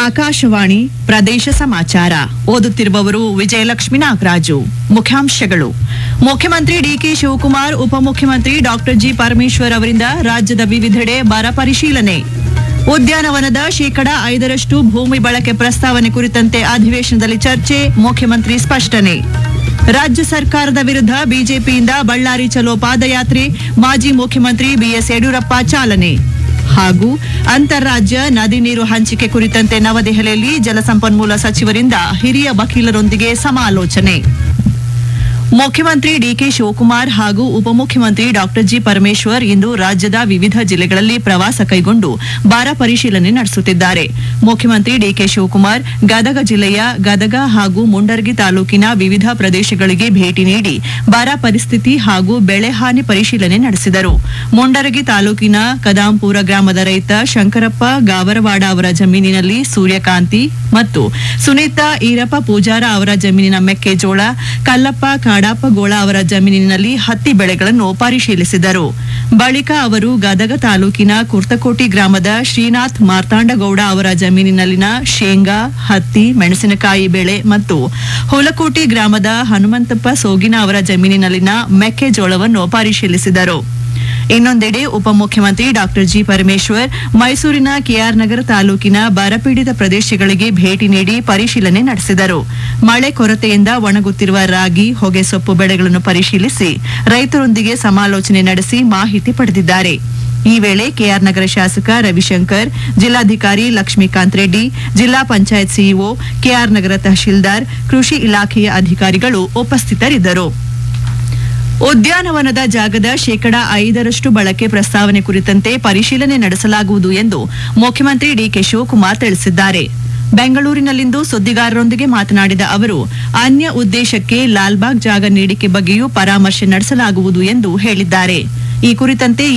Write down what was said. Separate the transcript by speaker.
Speaker 1: ಆಕಾಶವಾಣಿ ಪ್ರದೇಶ ಸಮಾಚಾರ ಓದುತ್ತಿರುವವರು ವಿಜಯಲಕ್ಷ್ಮಿ ನಾಗರಾಜು ಮುಖ್ಯಾಂಶಗಳು ಮುಖ್ಯಮಂತ್ರಿ ಡಿಕೆ ಶಿವಕುಮಾರ್ ಉಪಮುಖ್ಯಮಂತ್ರಿ ಡಾಕ್ಟರ್ ಜಿ ಪರಮೇಶ್ವರ್ ಅವರಿಂದ ರಾಜ್ಯದ ವಿವಿಧೆಡೆ ಬರ ಪರಿಶೀಲನೆ ಉದ್ಯಾನವನದ ಶೇಕಡ ಐದರಷ್ಟು ಭೂಮಿ ಬಳಕೆ ಪ್ರಸ್ತಾವನೆ ಕುರಿತಂತೆ ಅಧಿವೇಶನದಲ್ಲಿ ಚರ್ಚೆ ಮುಖ್ಯಮಂತ್ರಿ ಸ್ಪಷ್ಟನೆ ರಾಜ್ಯ ಸರ್ಕಾರದ ವಿರುದ್ಧ ಬಿಜೆಪಿಯಿಂದ ಬಳ್ಳಾರಿ ಚಲೋ ಪಾದಯಾತ್ರೆ ಮಾಜಿ ಮುಖ್ಯಮಂತ್ರಿ ಬಿಎಸ್ ಯಡಿಯೂರಪ್ಪ ಚಾಲನೆ ಹಾಗೂ ಅಂತಾರಾಜ್ಯ ನದಿ ನೀರು ಹಂಚಿಕೆ ಕುರಿತಂತೆ ನವದೆಹಲಿಯಲ್ಲಿ ಜಲಸಂಪನ್ಮೂಲ ಸಚಿವರಿಂದ ಹಿರಿಯ ವಕೀಲರೊಂದಿಗೆ ಸಮಾಲೋಚನೆ ಮುಖ್ಯಮಂತ್ರಿ ಡಿಕೆ ಶಿವಕುಮಾರ್ ಹಾಗೂ ಉಪಮುಖ್ಯಮಂತ್ರಿ ಡಾಕ್ಟರ್ ಜಿ ಪರಮೇಶ್ವರ್ ಇಂದು ರಾಜ್ಯದ ವಿವಿಧ ಜಿಲ್ಲೆಗಳಲ್ಲಿ ಪ್ರವಾಸ ಕೈಗೊಂಡು ಬರ ಪರಿಶೀಲನೆ ನಡೆಸುತ್ತಿದ್ದಾರೆ ಮುಖ್ಯಮಂತ್ರಿ ಡಿಕೆ ಶಿವಕುಮಾರ್ ಗದಗ ಜಿಲ್ಲೆಯ ಗದಗ ಹಾಗೂ ಮುಂಡರ್ಗಿ ತಾಲೂಕಿನ ವಿವಿಧ ಪ್ರದೇಶಗಳಿಗೆ ಭೇಟಿ ನೀಡಿ ಬರ ಪರಿಸ್ಥಿತಿ ಹಾಗೂ ಬೆಳೆ ಹಾನಿ ಪರಿಶೀಲನೆ ನಡೆಸಿದರು ಮುಂಡರಗಿ ತಾಲೂಕಿನ ಕದಾಂಪುರ ಗ್ರಾಮದ ರೈತ ಶಂಕರಪ್ಪ ಗಾವರವಾಡ ಅವರ ಜಮೀನಿನಲ್ಲಿ ಸೂರ್ಯಕಾಂತಿ ಮತ್ತು ಸುನೀತಾ ಈರಪ್ಪ ಪೂಜಾರ ಅವರ ಜಮೀನಿನ ಮೆಕ್ಕೆಜೋಳ ಕಲ್ಲಪ್ಪ ಕಾಡಾಪಗೋಳ ಅವರ ಜಮೀನಿನಲ್ಲಿ ಹತ್ತಿ ಬೆಳೆಗಳನ್ನು ಪರಿಶೀಲಿಸಿದರು ಬಳಿಕ ಅವರು ಗದಗ ತಾಲೂಕಿನ ಕುರ್ತಕೋಟಿ ಗ್ರಾಮದ ಶ್ರೀನಾಥ್ ಮಾರ್ತಾಂಡಗೌಡ ಅವರ ಜಮೀನಿನಲ್ಲಿನ ಶೇಂಗಾ ಹತ್ತಿ ಮೆಣಸಿನಕಾಯಿ ಬೆಳೆ ಮತ್ತು ಹುಲಕೋಟಿ ಗ್ರಾಮದ ಹನುಮಂತಪ್ಪ ಸೋಗಿನ ಅವರ ಜಮೀನಿನಲ್ಲಿನ ಮೆಕ್ಕೆಜೋಳವನ್ನು ಪರಿಶೀಲಿಸಿದರು ಇನ್ನೊಂದೆಡೆ ಉಪಮುಖ್ಯಮಂತ್ರಿ ಡಾಕ್ಟರ್ ಜಿ ಪರಮೇಶ್ವರ್ ಮೈಸೂರಿನ ಕೆಆರ್ ನಗರ ತಾಲೂಕಿನ ಬರಪೀಡಿತ ಪ್ರದೇಶಗಳಿಗೆ ಭೇಟಿ ನೀಡಿ ಪರಿಶೀಲನೆ ನಡೆಸಿದರು ಮಳೆ ಕೊರತೆಯಿಂದ ಒಣಗುತ್ತಿರುವ ರಾಗಿ ಹೊಗೆಸೊಪ್ಪು ಬೆಳೆಗಳನ್ನು ಪರಿಶೀಲಿಸಿ ರೈತರೊಂದಿಗೆ ಸಮಾಲೋಚನೆ ನಡೆಸಿ ಮಾಹಿತಿ ಪಡೆದಿದ್ದಾರೆ ಈ ವೇಳೆ ಕೆಆರ್ ನಗರ ಶಾಸಕ ರವಿಶಂಕರ್ ಜಿಲ್ಲಾಧಿಕಾರಿ ಲಕ್ಷ್ಮೀಕಾಂತ್ ರೆಡ್ಡಿ ಜಿಲ್ಲಾ ಪಂಚಾಯತ್ ಸಿಇಒ ಕೆಆರ್ ನಗರ ತಹಶೀಲ್ದಾರ್ ಕೃಷಿ ಇಲಾಖೆಯ ಅಧಿಕಾರಿಗಳು ಉಪಸ್ಥಿತರಿದ್ದರು ಉದ್ಯಾನವನದ ಜಾಗದ ಶೇಕಡ ಐದರಷ್ಟು ಬಳಕೆ ಪ್ರಸ್ತಾವನೆ ಕುರಿತಂತೆ ಪರಿಶೀಲನೆ ನಡೆಸಲಾಗುವುದು ಎಂದು ಮುಖ್ಯಮಂತ್ರಿ ಡಿಕೆ ಶಿವಕುಮಾರ್ ತಿಳಿಸಿದ್ದಾರೆ ಬೆಂಗಳೂರಿನಲ್ಲಿಂದು ಸುದ್ದಿಗಾರರೊಂದಿಗೆ ಮಾತನಾಡಿದ ಅವರು ಅನ್ಯ ಉದ್ದೇಶಕ್ಕೆ ಲಾಲ್ಬಾಗ್ ಜಾಗ ನೀಡಿಕೆ ಬಗ್ಗೆಯೂ ಪರಾಮರ್ಶೆ ನಡೆಸಲಾಗುವುದು ಎಂದು ಹೇಳಿದ್ದಾರೆ ಈ ಕುರಿತಂತೆ